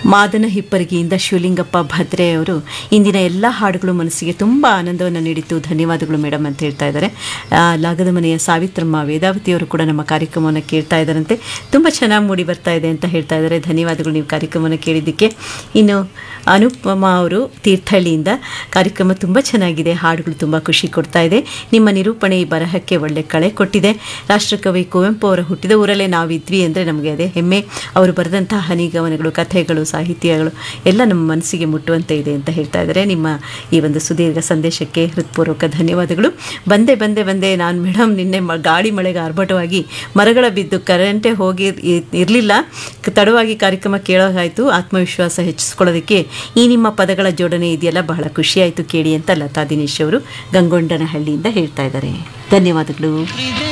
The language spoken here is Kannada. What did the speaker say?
ಮಾದನ ಹಿಪ್ಪರಿಗೆಯಿಂದ ಶಿವಲಿಂಗಪ್ಪ ಭದ್ರೆ ಅವರು ಇಂದಿನ ಎಲ್ಲ ಹಾಡುಗಳು ಮನಸ್ಸಿಗೆ ತುಂಬ ಆನಂದವನ್ನು ನೀಡಿತು ಧನ್ಯವಾದಗಳು ಮೇಡಮ್ ಅಂತ ಹೇಳ್ತಾ ಇದ್ದಾರೆ ಆ, ಲಾಗದ ಮನೆಯ ಸಾವಿತ್ರಮ್ಮ ವೇದಾವತಿಯವರು ಕೂಡ ನಮ್ಮ ಕಾರ್ಯಕ್ರಮವನ್ನು ಕೇಳ್ತಾ ಇದ್ದಾರಂತೆ ತುಂಬ ಚೆನ್ನಾಗಿ ಮೂಡಿ ಬರ್ತಾ ಇದೆ ಅಂತ ಹೇಳ್ತಾ ಇದ್ದಾರೆ ಧನ್ಯವಾದಗಳು ನೀವು ಕಾರ್ಯಕ್ರಮವನ್ನು ಕೇಳಿದ್ದಕ್ಕೆ ಇನ್ನು ಅನುಪಮ ಅವರು ತೀರ್ಥಹಳ್ಳಿಯಿಂದ ಕಾರ್ಯಕ್ರಮ ತುಂಬ ಚೆನ್ನಾಗಿದೆ ಹಾಡುಗಳು ತುಂಬ ಖುಷಿ ಕೊಡ್ತಾ ಇದೆ ನಿಮ್ಮ ನಿರೂಪಣೆ ಈ ಬರಹಕ್ಕೆ ಒಳ್ಳೆ ಕಳೆ ಕೊಟ್ಟಿದೆ ರಾಷ್ಟ್ರಕವಿ ಕುವೆಂಪು ಅವರ ಹುಟ್ಟಿದ ಊರಲ್ಲೇ ನಾವಿದ್ವಿ ಅಂದರೆ ನಮಗೆ ಅದೇ ಹೆಮ್ಮೆ ಅವರು ಬರೆದಂತಹ ಹನಿಗವನಗಳು ಕಥೆಗಳು ಸಾಹಿತ್ಯಗಳು ಎಲ್ಲ ನಮ್ಮ ಮನಸ್ಸಿಗೆ ಮುಟ್ಟುವಂತೆ ಇದೆ ಅಂತ ಹೇಳ್ತಾ ಇದ್ದಾರೆ ನಿಮ್ಮ ಈ ಒಂದು ಸುದೀರ್ಘ ಸಂದೇಶಕ್ಕೆ ಹೃತ್ಪೂರ್ವಕ ಧನ್ಯವಾದಗಳು ಬಂದೆ ಬಂದೆ ಬಂದೆ ನಾನು ಮೇಡಮ್ ನಿನ್ನೆ ಮ ಗಾಳಿ ಮಳೆಗೆ ಆರ್ಭಟವಾಗಿ ಮರಗಳ ಬಿದ್ದು ಕರೆಂಟೇ ಹೋಗಿ ಇರಲಿಲ್ಲ ತಡವಾಗಿ ಕಾರ್ಯಕ್ರಮ ಕೇಳೋಗಾಯಿತು ಆತ್ಮವಿಶ್ವಾಸ ಹೆಚ್ಚಿಸ್ಕೊಳ್ಳೋದಕ್ಕೆ ಈ ನಿಮ್ಮ ಪದಗಳ ಜೋಡಣೆ ಇದೆಯಲ್ಲ ಬಹಳ ಖುಷಿಯಾಯಿತು ಕೇಳಿ ಅಂತ ಲತಾ ದಿನೇಶ್ ಅವರು ಗಂಗೊಂಡನಹಳ್ಳಿಯಿಂದ ಹೇಳ್ತಾ ಇದ್ದಾರೆ ಧನ್ಯವಾದಗಳು